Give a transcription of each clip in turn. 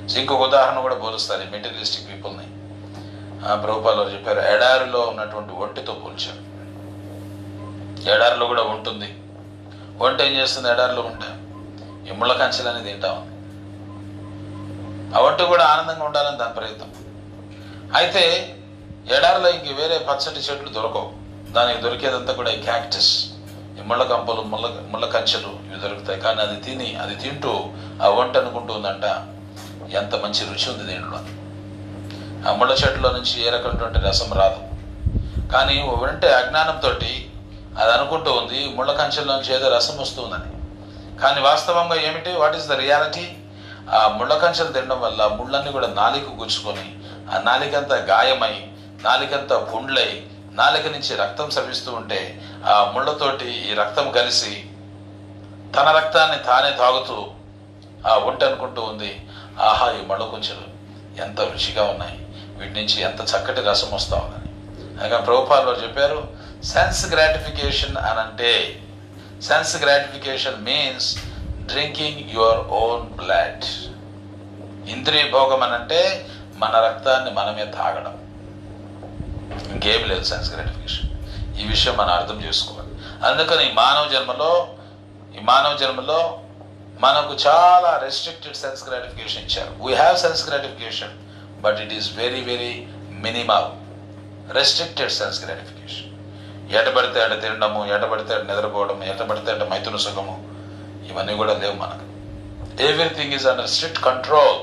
so ఇంకొక ఉదాహరణ కూడా పోలుస్తారు మెటీరియలిస్టిక్ పీపుల్ని ప్రభుపాలు వారు చెప్పారు ఎడారిలో ఉన్నటువంటి ఒంటితో పోల్చారు ఎడారిలో కూడా ఉంటుంది ఒంట ఏం చేస్తుంది ఎడారిలో ఉంటే ఈ ముళ్ళ కంచెలు అనేది తింటాం ఆ ఒంట కూడా ఆనందంగా ఉండాలని దాని ప్రయత్నం అయితే ఎడారిలో ఇంక వేరే పచ్చటి చెట్లు దొరకవు దానికి దొరికేదంతా కూడా ఈ క్యాక్టస్ ఈ ముళ్ళ కంపలు ముళ్ళ ముళ్ళ కంచెలు ఇవి దొరుకుతాయి కానీ అది తిని అది తింటూ ఆ వంట అనుకుంటుందంట ఎంత మంచి రుచి ఉంది దీంట్లో ఆ ముళ్ళ చెట్టులో నుంచి ఏ రకమైనటువంటి రసం రాదు కానీ వెంటే అజ్ఞానంతో అది అనుకుంటూ ఉంది ముళ్ళ కంచెల నుంచి ఏదో రసం వస్తుందని కానీ వాస్తవంగా ఏమిటి వాట్ ఈస్ ద రియాలిటీ ఆ ముళ్ళ కంచెలు తినడం వల్ల ముళ్ళన్నీ కూడా నాలిక గుచ్చుకొని ఆ నాలికంతా గాయమై నాలికంతా పుండ్లై నాలిక నుంచి రక్తం స్రవిస్తూ ఉంటే ఆ ముళ్ళతోటి ఈ రక్తం కలిసి తన రక్తాన్ని తానే తాగుతూ ఆ ఒంట అనుకుంటూ ఉంది ఆహా ఈ ముళ్ళ కుంచెలు ఎంత రుచిగా ఉన్నాయి వీటి నుంచి ఎంత చక్కటి రసం వస్తా ఉందని అనగా ప్రభుపాల్ వారు చెప్పారు సెన్స్ గ్రాటిఫికేషన్ అని అంటే sense gratification means drinking your own blood ఇంద్రియ భోగం అని అంటే మన రక్తాన్ని మనమే తాగడం ఇంకేమి లేదు సెన్స్ గ్రాటిఫికేషన్ ఈ విషయం మనం అర్థం చేసుకోవాలి అందుకని ఈ మానవ జన్మలో ఈ మానవ జన్మలో మనకు చాలా రెస్ట్రిక్టెడ్ సెన్స్ గ్రాటిఫికేషన్ ఇచ్చారు we have sense gratification but it is very very minimal restricted sense gratification ఎట పడితే అట తినడము ఎట పడితే అట నిద్రపోవడం ఎట పడితే అట మైథున సుఖము ఇవన్నీ కూడా లేవు మనకు everything is under strict control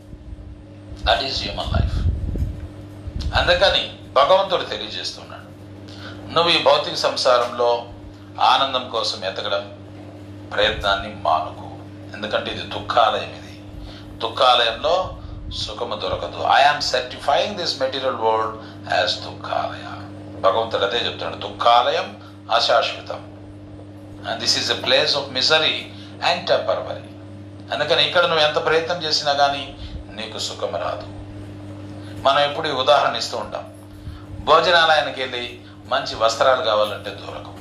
that is human life అందుకని భగవంతుడు తెలియజేస్తున్నాడు నువ్వు ఈ భౌతిక సంసారంలో ఆనందం కోసం ఎతకడం ప్రయత్నాన్ని మానుకో ఎందుకంటే ఇది దుఃఖాలయం ఇది దుఃఖాలయంలో సుఖము దొరకదు I am certifying this material world as దుఃఖాలయ భగవంతుడు అదే చెప్తున్నాడు దుఃఖాలయం అశాశ్వతం and this is a place of misery and temporary అందుకని ఇక్కడ నువ్వు ఎంత ప్రయత్నం చేసినా కానీ నీకు సుఖం రాదు మనం ఎప్పుడు ఈ ఉదాహరణ ఇస్తూ ఉంటాం భోజనాలయానికి వెళ్ళి మంచి వస్త్రాలు కావాలంటే దొరకవు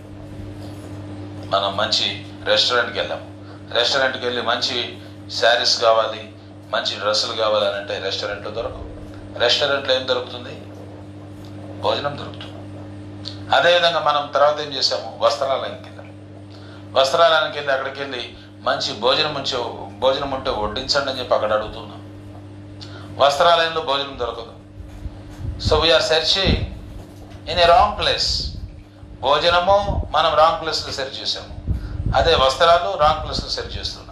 మనం మంచి రెస్టారెంట్కి వెళ్ళాం రెస్టారెంట్కి వెళ్ళి మంచి శారీస్ కావాలి మంచి డ్రెస్సులు కావాలని అంటే రెస్టారెంట్లో దొరకవు రెస్టారెంట్లో ఏం దొరుకుతుంది భోజనం దొరుకుతుంది అదేవిధంగా మనం తర్వాత ఏం చేసాము వస్త్రాలయానికి వెళ్ళాం వస్త్రాలయానికి వెళ్ళి అక్కడికి వెళ్ళి మంచి భోజనం ఉంచే భోజనం ఉంటే వడ్డించండి అని చెప్పి అక్కడ అడుగుతున్నాం వస్త్రాలయంలో భోజనం దొరకదు so we are searching in a wrong place భోజనము మనం రాంగ్ ప్లేస్లో సెర్చ్ చేసాము అదే వస్త్రాలు రాంగ్ ప్లేస్లో సెర్చ్ చేస్తున్నాం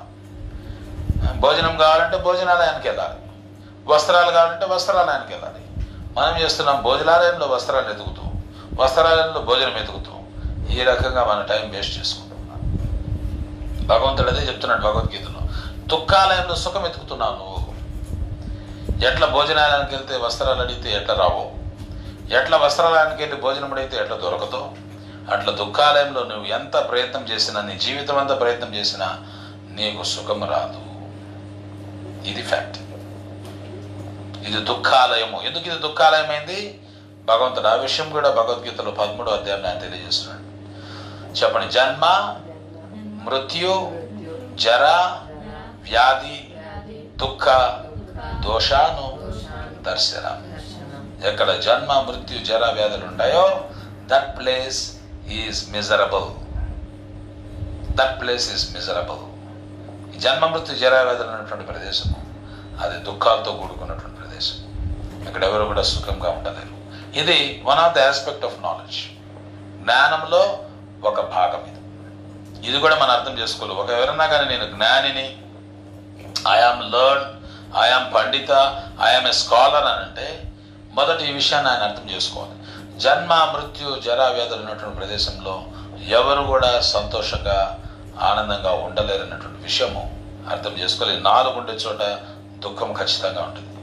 భోజనం కావాలంటే భోజనాలయానికి వెళ్ళాలి వస్త్రాలు కావాలంటే వస్త్రాలయానికి వెళ్ళాలి మనం చేస్తున్నాం భోజనాలయంలో వస్త్రాలు ఎదుగుతూ వస్త్రాలయంలో భోజనం ఎదుగుతూ ఈ రకంగా మన టైం వేస్ట్ చేసుకుంటున్నాం భగవంతుడు అదే చెప్తున్నాడు భగవద్గీతలో దుఃఖాలయంలో సుఖం ఎతుకుతున్నావు నువ్వు ఎట్లా భోజనాలయానికి వెళ్తే వస్త్రాలు అడిగితే ఎట్లా రావు ఎట్లా వస్త్రాలయానికి వెళ్ళి భోజనం అడిగితే ఎట్లా దొరకదో అట్లా దుఃఖాలయంలో నువ్వు ఎంత ప్రయత్నం చేసినా నీ జీవితం అంతా ప్రయత్నం చేసినా నీకు సుఖం రాదు ఇది ఫ్యాక్ట్ ఇది దుఃఖాలయము ఎందుకు ఇది దుఃఖాలయమైంది భగవంతుడు ఆ విషయం కూడా భగవద్గీతలో పదమూడో అధ్యాయం ఆయన తెలియజేస్తున్నాడు చెప్పండి జన్మ మృత్యు జర వ్యాధి దుఃఖ దోషాను దర్శనం ఎక్కడ జన్మ మృత్యు జర వ్యాధులు ఉంటాయో that place is miserable that place is miserable జన్మ మృత్యు జర వ్యాధులు ఉన్నటువంటి ప్రదేశము అది దుఃఖాలతో కూడుకున్నటువంటి ప్రదేశం ఇక్కడ ఎవరు కూడా సుఖంగా ఉండలేరు ఇది one of the aspect of knowledge జ్ఞానంలో ఒక భాగం ఇది ఇది కూడా మనం అర్థం చేసుకోవాలి ఒక ఎవరన్నా కానీ నేను జ్ఞానిని ఐఆమ్ లర్న్ ఐఆమ్ పండిత ఐఆమ్ ఏ స్కాలర్ అని అంటే మొదటి ఈ విషయాన్ని ఆయన అర్థం చేసుకోవాలి జన్మ మృత్యు జరా వ్యాధులు ఉన్నటువంటి ప్రదేశంలో ఎవరు కూడా సంతోషంగా ఆనందంగా ఉండలేరు అన్నటువంటి విషయము అర్థం చేసుకోవాలి నాలుగు ఉండే చోట దుఃఖం ఖచ్చితంగా ఉంటుంది